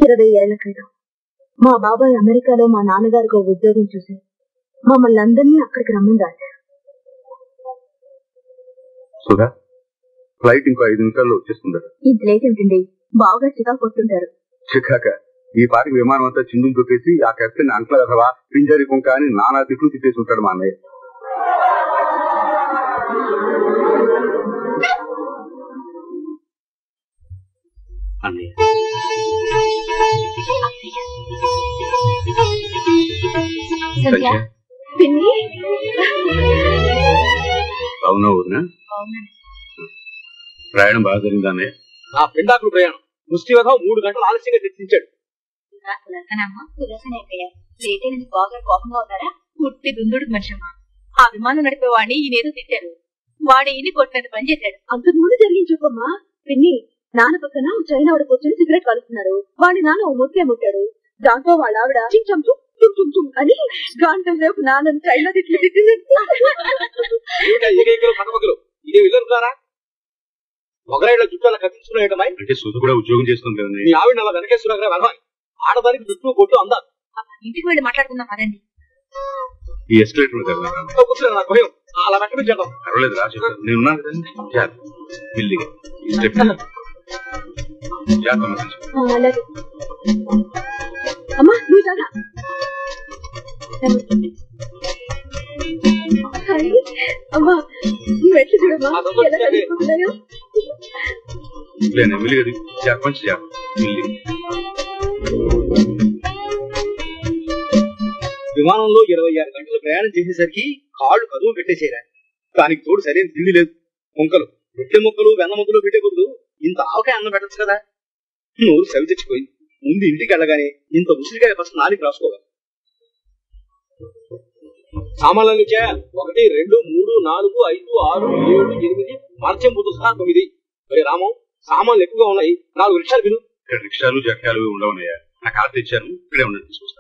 ఇరవై ఏళ్ల క్రితం మా బాబాయ్ అమెరికాలో మా నాన్నగారికి ఒక ఉద్యోగం చూసి మమ్మల్ని అందరినీ అక్కడికి రమ్మని రాశారు సుధా ఫ్లైట్ ఇంకో ఐదు నిమిషాల్లో వచ్చేస్తుందట ఇంత లేట్ ఏంటండి బాగా చికాకు కొట్టుంటారు చికాక ఈ పాటికి విమానం అంతా చిందులు తొక్కేసి ఆ కెప్టెన్ అంట్ల కదవా పింజరి కుంక అని నానా తిట్లు తిట్టేసి ఉంటాడు మా అన్నయ్య అన్నయ్య సంధ్య పిన్ని అవునా ఊరినా ప్రయాణం బాగా జరిగిందా అన్నయ్య ఆ పిండాకుడు ప్రయాణం ముష్టి వధ మూడు గంటలు ఆలస్యంగా తెచ్చించాడు లేటైనది బాగా కోపంగా ఉన్నారా పుట్టి దుందుడు మనిషమ్మా ఆ విమానం నడిపే వాడిని ఈయనేదో తిట్టారు వాడు ఈయన కొట్టినది పని చేశాడు అంతకు ముందు జరిగింది చెప్పమ్మా పిన్ని నాన్న పక్కన చైనా వాడు కూర్చొని సిగరెట్ కాలుస్తున్నారు వాడి నాన్న ఓ ముత్తే ముట్టాడు దాంతో వాళ్ళ ఆవిడ చించం చుమ్ చుమ్ చుమ్ చుమ్ అని గంట సేపు నాన్న చైనా తిట్లు తిట్టిందంటే ఏమిటా ఏకైకలు పక్కపక్కలు ఇదే వెళ్ళనుకున్నారా మొగరాయిల జుట్టు అలా కత్తించుకున్నాయటమాయి అంటే సుధ కూడా ఉద్యోగం చేస్తుంది కదా మీ ఆవిడ అలా వెనకేశ్వరంగా వెళ్ళాలి ఆడదానికి జుట్టు కొట్టు అందాలి ఇంటికి వెళ్ళి మాట్లాడుకుందాం పదండి ఈ ఎస్కలేటర్ కదా కూర్చుని నాకు భయం అలా వెంట మీద చేద్దాం పర్వాలేదు రా చెప్తాను నేను ఉన్నాను కదా జాగ్రత్త. మెల్లిగా ఈ స్టెప్ జాగ్రత్త మంచి ఆ, అలాగే అమ్మా నువ్వు చాలా అమ్మా నువ్వు ఎట్లు చూడమ్మా ఆ సంతోషం ఎలా అదే. కలుసుకుంటున్నాయో లేదు మెల్లిగా దిగు. జాగ్రత్త మంచి జాగ్రత్త మెల్లిగా విమానంలో ఇరవై ఆరు గంటలు ప్రయాణం చేసేసరికి కాళ్ళు కదువు పెట్టేసేరా దానికి తోడు సరైన తిండి లేదు ముక్కలు రొట్టె ముక్కలు వెన్న ముక్కలు పెట్టే కొద్దు ఇంత ఆవకాయ అన్నం పెట్టచ్చు కదా నోరు సవి తెచ్చిపోయింది ముందు ఇంటికి వెళ్ళగానే ఇంత ఉసిరికాయ ఫస్ట్ నాలుగు రాసుకోవాలి సామాన్లు చే ఒకటి రెండు మూడు నాలుగు ఐదు ఆరు ఏడు ఎనిమిది మార్చెంపుతో సహా తొమ్మిది ఒరే రామం సామాన్లు ఎక్కువగా ఉన్నాయి నాలుగు నిమిషాలు విను ఇక్కడ రిక్షాలు జట్కాలు ఉండవన్నాయా నా కార్డు తెచ్చాను ఇక్కడే ఉన్నట్టు తీసుకొస్తాను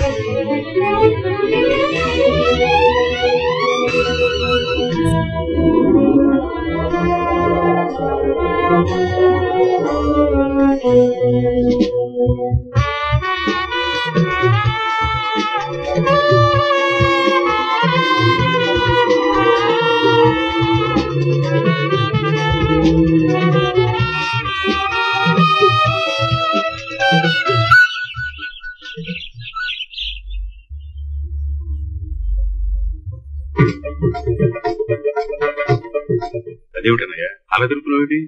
అదేమిటన్నయ్యా అలా తిరుగుతున్నావు ఏంటి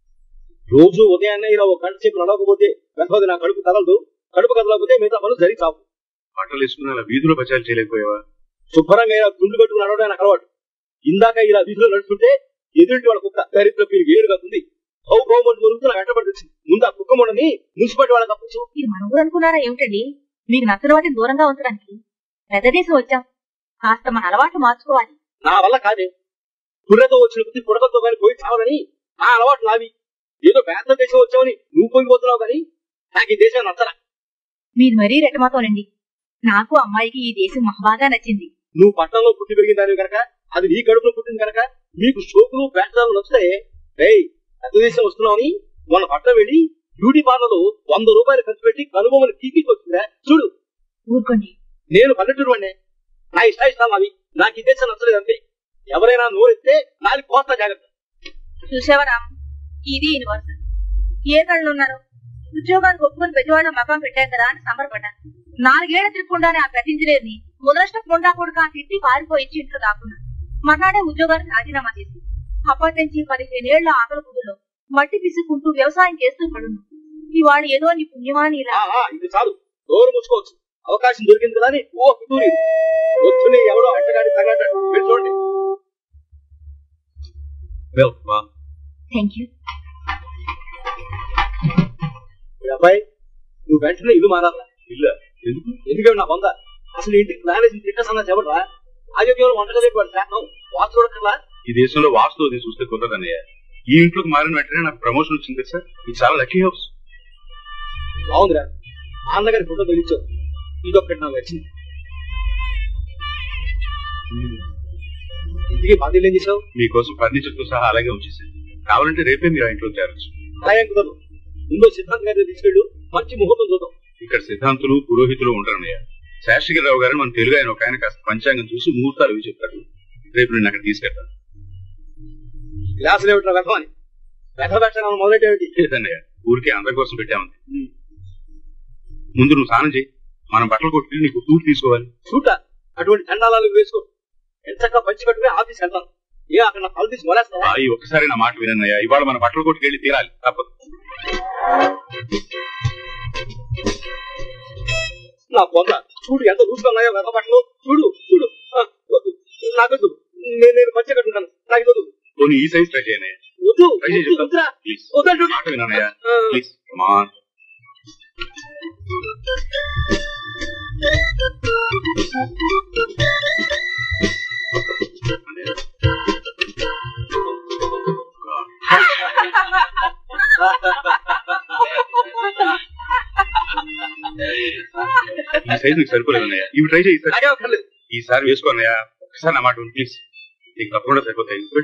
రోజు ఉదయాన్నే ఇలా ఒక గంట సేపు నడవకపోతే వెంటనే నా కడుపు కదలదు కడుపు కదలకపోతే మిగతా పనులు సరి కావు బట్టలు వేసుకుని అలా వీధిలో బచాలు చేయలేకపోయావా శుభ్రంగా ఇలా తుండు కట్టుకుని నడవడానికి నాకు అలవాటు ఇందాక ఇలా వీధిలో నడుస్తుంటే ఎదుటి వాళ్ళ కుక్క దరిద్ర పీరు ఏడుగా ఉంది హౌ గవర్నమెంట్ మురుగుతూ నాకు వెంటబడి వచ్చింది ముందు ఆ కుక్క మొండని మున్సిపాలిటీ వాళ్ళకి తప్పచ్చు ఇది మన ఊరు అనుకున్నారా ఏమిటండి మీకు నచ్చని వాటిని దూరంగా ఉంచడానికి పెద్ద దేశం వచ్చాం కాస్త మన అలవాట్లు మార్చుకోవాలి నా వల్ల కాదే కుర్రతో వచ్చిన కొద్ది కుడకతో కానీ పోయి చావాలని నా అలవాటు నావి ఏదో పెద్ద దేశం వచ్చావని నువ్వు పోయిపోతున్నావు కానీ నాకు ఈ దేశం నచ్చరా మీరు మరీ రెట్టమాతోనండి నాకు అమ్మాయికి ఈ దేశం మహాబాగా నచ్చింది నువ్వు పట్టణంలో పుట్టి పెరిగిన దానివి కనుక అది నీ కడుపులో పుట్టింది కనుక నీకు షోకులు పేటలు నచ్చితే రేయ్ పెద్ద దేశం వస్తున్నావని మొన్న పట్టణం వెళ్ళి బ్యూటీ పార్లర్ లో వంద రూపాయలు ఖర్చు పెట్టి కనుబొమ్మలు టీకి వచ్చిందా చూడు ఊరుకోండి నేను పల్లెటూరు వాడినే నా ఇష్ట ఇష్టాలు అవి నాకు ఈ దేశం నచ్చలేదు అంతే ఎవరైనా నోరెత్తే నాది కోస్తా జాగ్రత్త చూసావా రామ్ ఇది యూనివర్సల్ ఏ కళ్ళు ఉన్నారు ఉద్యోగానికి ఒప్పుకొని పెద్దవాళ్ళ మకం పెట్టాను కదా అని సంబరపడ్డాను నాలుగేళ్ల తిరగకుండానే ఆ ప్రతించలేని ముదరష్ట కొండా కొడుక ఆ తిట్టి పారిపోయి ఇచ్చి ఇంట్లో దాక్కున్నాను మర్నాడే ఉద్యోగానికి రాజీనామా చేసి అప్పటి నుంచి పదిహేనేళ్ల ఆకలి కుదులో మట్టి పిసుకుంటూ వ్యవసాయం చేస్తూ పడును ఇవాడు ఏదో నీ పుణ్యమాని ఇలా ఆ, ఆ, ఇది చాలు డోరు మూసుకోవచ్చు అవకాశం దొరికింది కదా అని ఓ కుతూరి వద్దునే ఎవడో అంటగాడి తగలటాడు వెళ్ళి చూడండి వెల్ వా థ్యాంక్ యూ ఈ అబ్బాయి నువ్వు వెంటనే ఇల్లు మారాలా ఇల్ల ఎందుకు ఎందుకంటే నా వంద అసలు ఇంటికి మేనేజ్ తిట్టసన్నా చెప్పడరా ఆరోగ్యంలో వంటగది వాడు శాఖం వాసు చూడక్కర్లా ఈ దేశంలో వాస్తు అది చూస్తే కుదరదన్నయ్య ఈ ఇంట్లోకి మారిన వెంటనే నాకు ప్రమోషన్ వచ్చింది కదా సార్ ఇది చాలా లక్కీ హౌస్ బాగుందిరా నాన్నగారి ఫోటో తగిలించావు ఇదొక్కటి నాకు వచ్చింది ఇంటికి బాధ్యతలు ఏం చేసావు మీకోసం ఫర్నిచర్ తో సహా అలాగే ఉంచేసాను కావాలంటే రేపే మీరు ఆ ఇంట్లో చేరచ్చు అలాగే కుదరదు ముందు సిద్ధాంత్ గారి తీసుకెళ్ళు మంచి ముహూర్తం చూద్దాం ఇక్కడ సిద్ధాంతులు పురోహితులు ఉంటారన్నయ్య శాస్త్రిగిరిరావు గారు మన తెలుగు ఆయన ఒక ఆయన కాస్త పంచాంగం చూసి ముహూర్తాలు ఇవి చెప్తాడు రేపు నేను అక్కడ తీసుకెళ్తాను గ్లాసులు ఏమిట్రా వ్యర్థం అని వ్యర్థ పెట్టడం మొదలెట్టేమిటి లేదన్నయ్య ఊరికే అందరి కోసం పెట్టామంది ముందు నువ్వు స్నానం చేయి మనం బట్టలు కొట్టుకుని నీకు తూర్పు తీసుకోవాలి చూట అటువంటి చండాలాలు వేసుకో ఎంతగా పంచి కట్టుకుని ఆఫీస్ వెళ్తాను ఏ అక్కడ నా తల తీసి మొలేస్తావా ఆ, ఈ ఒక్కసారి నా మాట వినన్నయ్య ఇవాళ మన బట్టలు కొట్టుకెళ్ళి తీరాలి తప్పదు నా పొంద చూడు ఎంత లూసుగా ఉన్నాయో వెద బట్టలు చూడు చూడు ఆ, వద్దు నాకొద్దు నేను నేను పంచి కట్టుకుంటాను నాకు ఇది వద్దు పోనీ ఈ సైజ్ ట్రై చేయనయ్య వద్దు ట్రై చేసి చెప్తాను వద్దురా ప్లీజ్ వద్దంటు మాట వినన్నయ్య ప్లీజ్ కమాన్ ఈ సైజ్ నీకు సరిపోలేదన్నయ్య ఇవి ట్రై చేయి ఈసారి. నాకే అక్కర్లేదు ఈసారి వేసుకో అన్నయ్య ఒకసారి నా మాట విను, ప్లీజ్ నీకు తప్పకుండా సరిపోతాయి గుడ్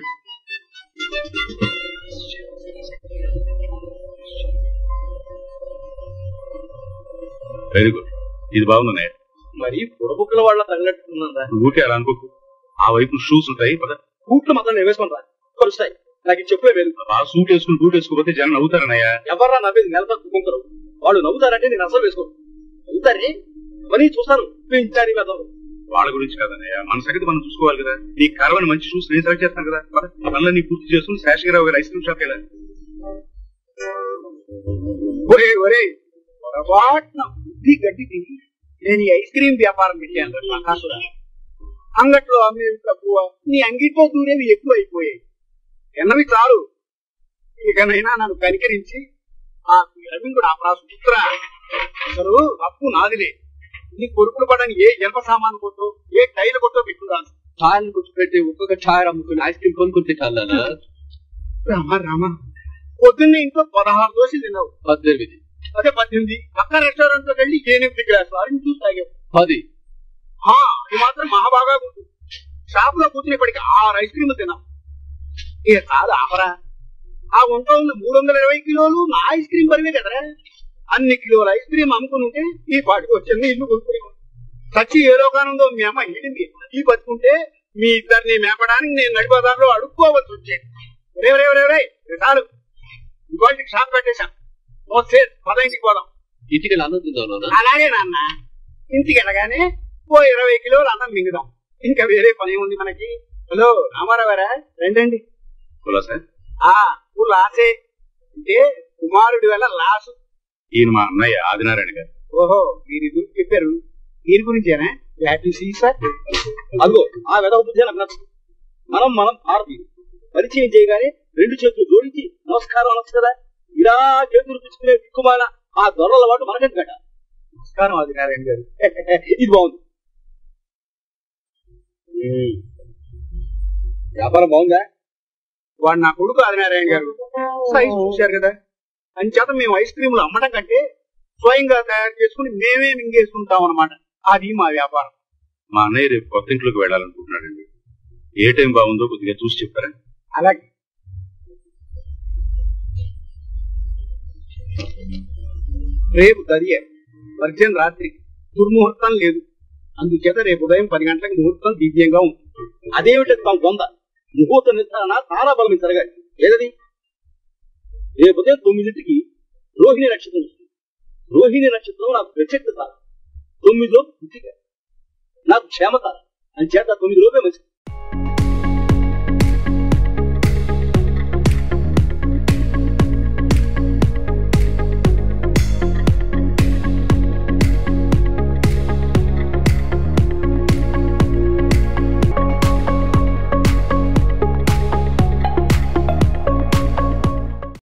వెరీ గుడ్ ఇది బాగుందన్నయ్య మరి బుడబుక్కల వాళ్ళ తగినట్టుకుందా నువ్వు ఊరికే అలా అనుకోకు ఆ వైపు షూస్ ఉంటాయి పద బూట్లు మాత్రం నేను వేసుకుంటా కలుస్తాయి నాకు ఇది చెప్పే వేలు ఆ సూట్ వేసుకుని బూట్ వేసుకోకపోతే జనం నవ్వుతారన్నయ్య ఎవర్రా నవ్వేది నెల తక్కువ వాళ్ళు నవ్వుతారంటే నేను అసలు వేసుకో నవ్వుతారే మరి చూస్తాను పెంచారి వెదవు వాళ్ళ గురించి కాదన్నయ్య మన సంగతి మనం చూసుకోవాలి కదా నీ కరవని మంచి షూస్ నేను సెలెక్ట్ చేస్తాను కదా పద పనులన్నీ పూర్తి చేసుకుని శేషగిరావు గారి ఐస్ క్రీమ్ షాప్ వెళ్ళాలి ఒరే ఒరే పొరపాటున బుద్ధి గడ్డి తిని నేను ఈ ఐస్ క్రీమ్ వ్యాపారం పెట్టాను ప్రకాశురా అంగట్లో అమ్మేవి తక్కువ నీ అంగిట్లో దూరేవి ఎక్కువ అయిపోయాయి ఎన్నవి చాలు ఇకనైనా నన్ను కనికరించి ఆ పిరమిడ్ కూడా ఆ సుత్రా అసలు అప్పు నాదిలే నీ కొడుకులు పడని ఏ జన్మ సామాను కొట్టో ఏ టైల్ కొట్టో పెట్టుదాను ఛాయలు కూర్చోపెట్టి ఒక్కొక్క ఛాయ అమ్ముకుని ఐస్ క్రీమ్ కొనుక్కుంటే చాలా రామ రామ పొద్దున్నే ఇంట్లో పదహారు దోశలు తిన్నావు పద్దెనిమిది అదే పద్దెనిమిది పక్క రెస్టారెంట్ లోకి వెళ్ళి ఎనిమిది గ్లాసులు ఆరెంజ్ జ్యూస్ తాగావు పది ఆ, అది మాత్రం మహాబాగా గుర్తు షాప్ లో కూర్చుని ఇప్పటికి ఆరు ఐస్ క్రీమ్ తిన్నాం ఇక కాదు ఆపరా ఆ వంట ఉన్న మూడు వందల ఇరవై కిలోలు నా ఐస్ క్రీమ్ బరివే కదరా అన్ని కిలోల ఐస్ క్రీమ్ అమ్ముకుని ఉంటే ఈ పాటికి వచ్చింది ఇల్లు కొనుక్కుని సచ్చి ఏ లోకానందో మీ అమ్మ ఈడింది ఈ బతుకుంటే మీ ఇద్దరిని మేపడానికి నేను నడిపదారిలో అడుక్కోవాల్సి వచ్చేది రే రే రే రే చాలు ఇంకోటికి షాప్ పెట్టేశాం ఓ సేట్ పద ఇంటికి పోదాం ఇంటికి అన్నం తిందాం అలాగే నాన్న ఇంటికి వెళ్ళగానే ఓ ఇరవై కిలోలు అన్నం మింగుదాం ఇంకా వేరే పని ఉంది మనకి హలో రామారావారా రండి హలో సార్ ఆ ఊళ్ళో ఆసే అంటే కుమారుడి వల్ల లాసు ఈయన మా అన్నయ్య ఆదినారాయణ గారు ఓహో మీరు ఇది చెప్పారు దీని గురించేనా గ్లాడ్ టు సీ సార్ అదిగో ఆ వెదవ బుద్ధి నాకు నచ్చదు మనం మనం భారతీయులు పరిచయం చేయగానే రెండు చేతులు జోడించి నమస్కారం అనొచ్చు కదా ఇలా చేతులు పుచ్చుకునే దిక్కుమాల ఆ దొరల వాటు మనకంటే గట నమస్కారం ఆదినారాయణ గారు ఇది బాగుంది వ్యాపారం బాగుందా వాడు నా కొడుకు ఆదినారాయణ గారు సైజ్ చూశారు కదా అంచేత మేము ఐస్ క్రీములు అమ్మడం కంటే స్వయంగా తయారు చేసుకుని మేమే మింగేసుకుంటాం అనమాట అది మా వ్యాపారం మా అన్నయ్య రేపు కొత్త ఇంట్లోకి వెళ్ళాలనుకుంటున్నాడండి ఏ టైం బాగుందో కొద్దిగా చూసి చెప్తారా అలాగే రేపు దరియ వర్జన్ రాత్రి దుర్ముహూర్తం లేదు అందుచేత రేపు ఉదయం పది గంటలకు ముహూర్తం దివ్యంగా ఉంది అదేమిటి తమ బొంద ముహూర్త నిర్ధారణ చాలా బలం జరగాలి ఏదది రేపు ఉదయం తొమ్మిదింటికి రోహిణి నక్షత్రం వస్తుంది రోహిణి నక్షత్రం నాకు ప్రత్యక్షత తొమ్మిదిలో పుట్టిక నాకు క్షేమత అని చేత తొమ్మిది లోపే మంచిది